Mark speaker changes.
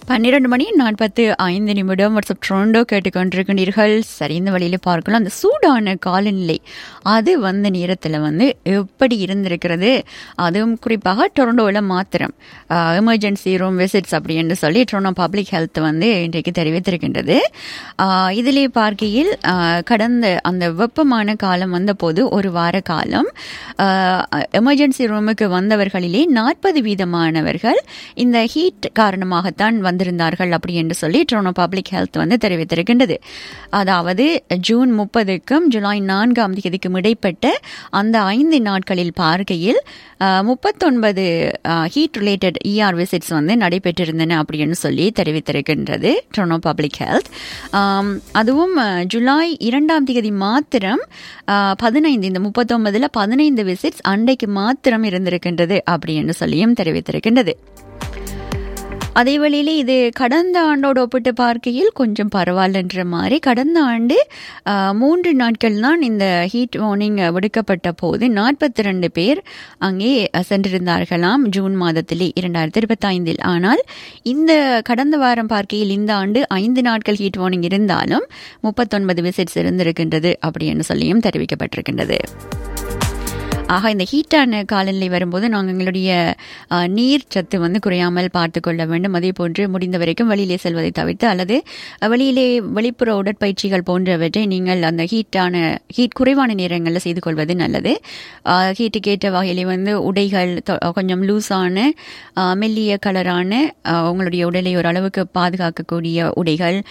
Speaker 1: பன்னிரண்டு மணி நாற்பத்து ஐந்து நிமிடம் வாட்ஸ்அப் ட்ரோண்டோ கேட்டுக்கொண்டிருக்கின்றீர்கள் சரி இந்த வழியில் பார்க்கலாம் அந்த சூடான காலநிலை அது வந்த நேரத்தில் வந்து எப்படி இருந்திருக்கிறது அதுவும் குறிப்பாக டொரண்டோவில் மாத்திரம் எமர்ஜென்சி ரூம் விசிட்ஸ் அப்படி என்று சொல்லி டொரண்டோ பப்ளிக் ஹெல்த் வந்து இன்றைக்கு தெரிவித்திருக்கின்றது ஆஹ் இதிலே பார்க்கையில் ஆஹ் கடந்த அந்த வெப்பமான காலம் வந்தபோது ஒரு வார காலம் எமர்ஜென்சி ரூமுக்கு வந்தவர்களிலே நாற்பது வீதமானவர்கள் இந்த ஹீட் காரணமாகத்தான் வந்திருந்தார்கள் அப்படி என்று சொல்லி டொரண்டோ பப்ளிக் ஹெல்த் வந்து தெரிவித்திருக்கின்றது அதாவது ஜூன் முப்பதுக்கும் ஜூலை நான்காம் தேதிக்கும் இடைப்பட்ட அந்த ஐந்து நாட்களில் பார்க்கையில் முப்பத்தொன்பது ஹீட் ரிலேட்டட் இஆர் விசிட்ஸ் வந்து நடைபெற்றிருந்தன அப்படின்னு சொல்லி தெரிவித்திருக்கின்றது டொரண்டோ பப்ளிக் ஹெல்த் அதுவும் ஜூலை இரண்டாம் தேதி மாத்திரம் பதினைந்து இந்த முப்பத்தொன்பதுல பதினைந்து விசிட்ஸ் அன்றைக்கு மாத்திரம் இருந்திருக்கின்றது அப்படின்னு சொல்லியும் தெரிவித்திருக்கின்றது அதே வழியிலே இது கடந்த ஆண்டோடு ஒப்பிட்டு பார்க்கையில் கொஞ்சம் பரவாயில்லன்ற மாதிரி கடந்த ஆண்டு மூன்று நாட்கள் தான் இந்த ஹீட் வார்னிங் விடுக்கப்பட்ட போது நாற்பத்தி ரெண்டு பேர் அங்கே சென்றிருந்தார்களாம் ஜூன் மாதத்திலே இரண்டாயிரத்தி இருபத்தைந்தில் ஆனால் இந்த கடந்த வாரம் பார்க்கையில் இந்த ஆண்டு ஐந்து நாட்கள் ஹீட் வார்னிங் இருந்தாலும் முப்பத்தொன்பது விசிட்ஸ் இருந்திருக்கின்றது அப்படின்னு சொல்லியும் தெரிவிக்கப்பட்டிருக்கின்றது ஆக இந்த ஹீட்டான காலநிலை வரும்போது நாங்கள் எங்களுடைய நீர் சத்து வந்து குறையாமல் பார்த்து கொள்ள வேண்டும் அதே போன்று முடிந்த வரைக்கும் வெளியிலே செல்வதை தவிர்த்து அல்லது வெளியிலே வெளிப்புற உடற்பயிற்சிகள் போன்றவற்றை நீங்கள் அந்த ஹீட்டான ஹீட் குறைவான நேரங்களில் செய்து கொள்வது நல்லது ஹீட்டுக்கு ஏற்ற வகையிலே வந்து உடைகள் கொஞ்சம் லூஸான மெல்லிய கலரான உங்களுடைய உடலை ஓரளவுக்கு பாதுகாக்கக்கூடிய உடைகள்